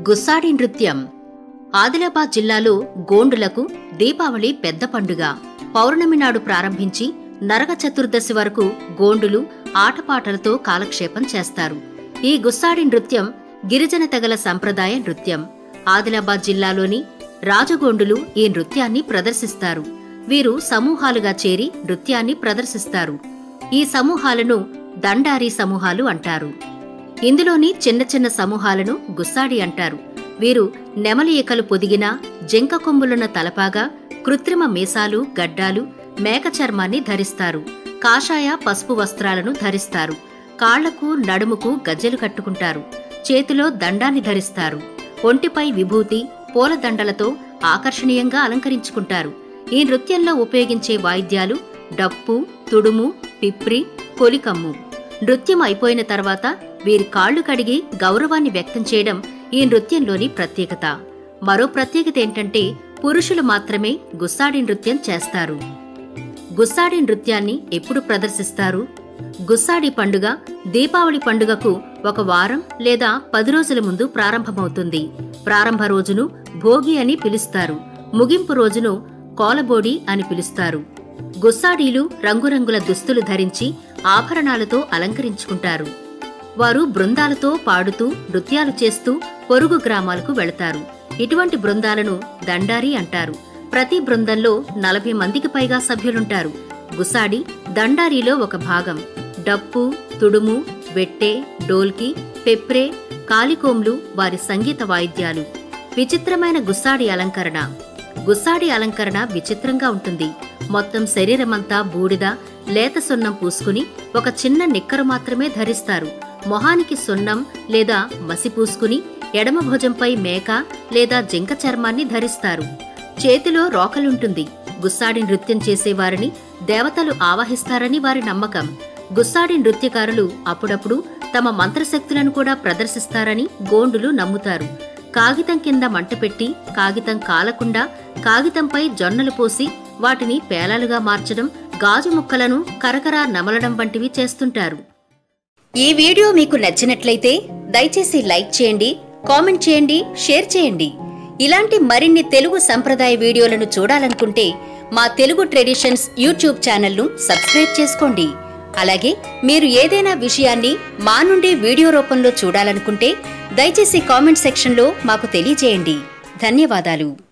గుస్సాడి నృత్యం ఆదిలాబాద్ జిల్లాలో గోండులకు దీపావళి పెద్ద పండుగ పౌర్ణమి నాడు ప్రారంభించి నరక చతుర్దశి వరకు గోండులు ఆటపాటలతో కాలక్షేపం చేస్తారు ఈ గుస్సాడి నృత్యం గిరిజన తెగల సంప్రదాయ నృత్యం ఆదిలాబాద్ జిల్లాలోని రాజగోండులు ఈ నృత్యాన్ని ప్రదర్శిస్తారు వీరు సమూహాలుగా చేరి నృత్యాన్ని ప్రదర్శిస్తారు ఈ సమూహాలను దండారి సమూహాలు అంటారు ఇందులోని చిన్న చిన్న సమూహాలను గుస్సాడి అంటారు వీరు నెమలి ఈకలు పొదిగిన జింక కొమ్ములున్న తలపాగా కృత్రిమ మీసాలు గడ్డాలు మేక చర్మాన్ని ధరిస్తారు కాషాయ పసుపు వస్త్రాలను ధరిస్తారు కాళ్లకు నడుముకు గజ్జెలు కట్టుకుంటారు చేతిలో దండాన్ని ధరిస్తారు ఒంటిపై విభూతి పూలదండలతో ఆకర్షణీయంగా అలంకరించుకుంటారు ఈ నృత్యంలో ఉపయోగించే వాయిద్యాలు డప్పు తుడుము పిప్రి కొలికమ్ము నృత్యం అయిపోయిన తర్వాత వీరి కాళ్లు కడిగి గౌరవాన్ని వ్యక్తం చేయడం ఈ నృత్యంలోని ప్రత్యేకత మరో ప్రత్యేకత ఏంటంటే పురుషులు మాత్రమే గుస్సాడి నృత్యం చేస్తారు గుస్సాడి నృత్యాన్ని ఎప్పుడు ప్రదర్శిస్తారు గుస్సాడి పండుగ దీపావళి పండుగకు ఒక వారం లేదా పది రోజుల ముందు ప్రారంభమవుతుంది ప్రారంభ రోజును భోగి అని పిలుస్తారు ముగింపు రోజును కోలబోడి అని పిలుస్తారు గుస్సాడీలు రంగురంగుల దుస్తులు ధరించి ఆభరణాలతో అలంకరించుకుంటారు వారు బృందాలతో పాడుతూ నృత్యాలు చేస్తూ పొరుగు గ్రామాలకు వెళతారు ఇటువంటి బృందాలను దండారి అంటారు ప్రతి బృందంలో నలభై మందికి పైగా సభ్యులుంటారు గుసాడి దండారిలో ఒక భాగం డప్పు తుడుము వెట్టె డోల్కి పెప్రే కాలికోమ్లు వారి సంగీత వాయిద్యాలు విచిత్రమైన గుస్సాడి అలంకరణ గుస్సాడి అలంకరణ విచిత్రంగా ఉంటుంది మొత్తం శరీరమంతా బూడిద లేత సున్నం పూసుకుని ఒక చిన్న నిక్కరు మాత్రమే ధరిస్తారు మొహానికి సున్నం లేదా మసి పూసుకుని ఎడమ భుజంపై మేక లేదా జింక చర్మాన్ని ధరిస్తారు చేతిలో రోకలుంటుంది గుస్సాడి నృత్యం చేసేవారిని దేవతలు ఆవాహిస్తారని వారి నమ్మకం గుస్సాడి నృత్యకారులు అప్పుడప్పుడు తమ మంత్రశక్తులను కూడా ప్రదర్శిస్తారని గోండులు నమ్ముతారు కాగితం కింద మంట పెట్టి కాగితం కాలకుండా కాగితంపై జొన్నలు పోసి వాటిని పేలాలుగా మార్చడం గాజు ముక్కలను కరకరా నమలడం వంటివి చేస్తుంటారు ఈ వీడియో మీకు నచ్చినట్లయితే దయచేసి లైక్ చేయండి కామెంట్ చేయండి షేర్ చేయండి ఇలాంటి మరిన్ని తెలుగు సంప్రదాయ వీడియోలను చూడాలనుకుంటే మా తెలుగు ట్రెడిషన్స్ యూట్యూబ్ ఛానల్ను సబ్స్క్రైబ్ చేసుకోండి అలాగే మీరు ఏదైనా విషయాన్ని మా నుండి వీడియో రూపంలో చూడాలనుకుంటే దయచేసి కామెంట్ సెక్షన్లో మాకు తెలియజేయండి ధన్యవాదాలు